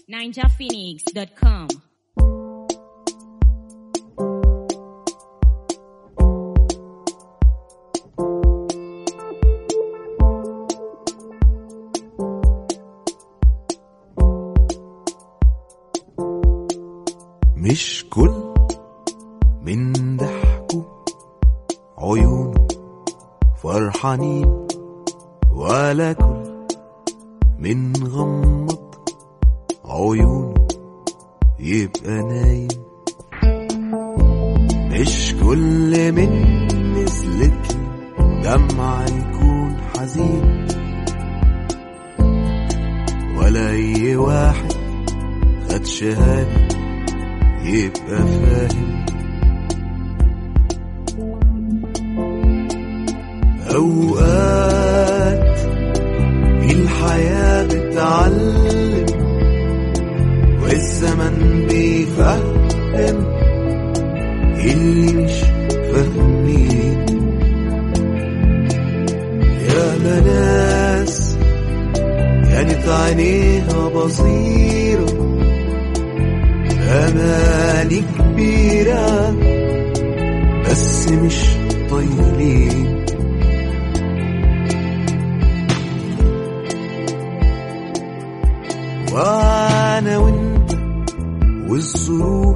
ninjaphoenix.com. مش كل من ضحكوا عيونه فرحانين ولا كل من غمض عيونه يبقى نايم مش كل من نزلت دمعة يكون حزين ولا أي واحد خد شهادة يبقى فاهم أوقات الحياة بتعلم والزمن بيفهم اللي مش فاهمين يا ناس كانت عينيها بصيره أماني كبيرة بس مش طايلين وأنا وأنت والظروف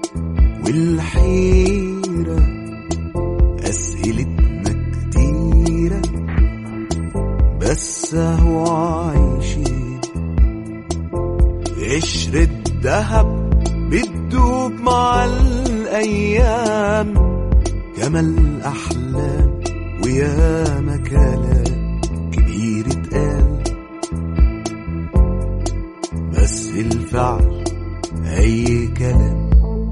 والحيرة أسئلتنا كتيرة بس أهو عايشين قشرة دهب بتدوب مع الأيام كما الأحلام ويا كلام كبير اتقال بس الفعل أي كلام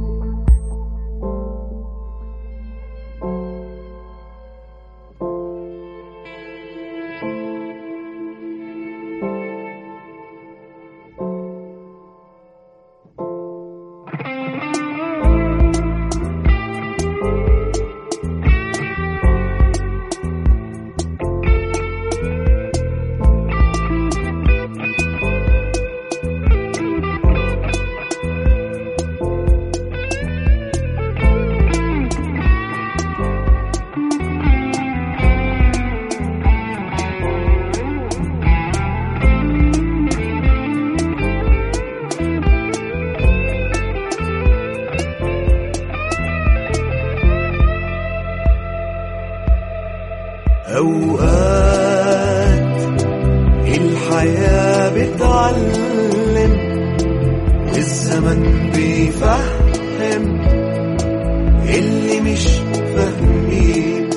أوقات الحياة بتعلم والزمن بيفهم اللي مش فاهمين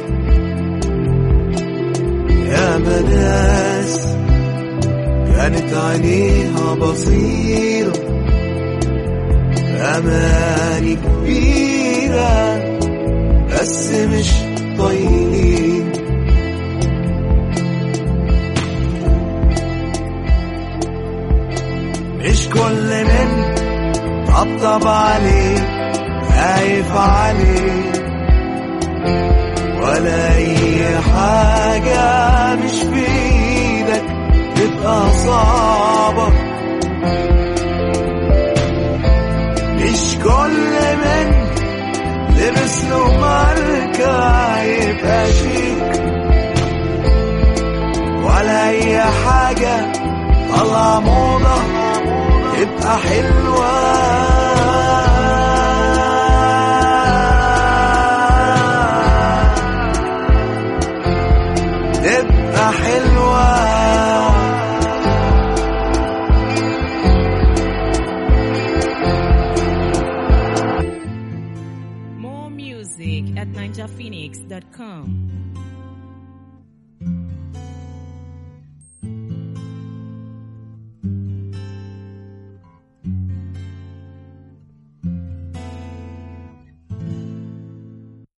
يا ناس كانت عينيها بصيرة أماني كبيرة بس مش طايلين مش كل من طبطب عليك خايف عليك ولا اي حاجة مش بايدك تبقى صعبة مش كل من لبس له ماركة يبقى شيك ولا اي حاجة طلع موضة تبقى حلوة تبقى حلوة More music at ninjaphoenix.com.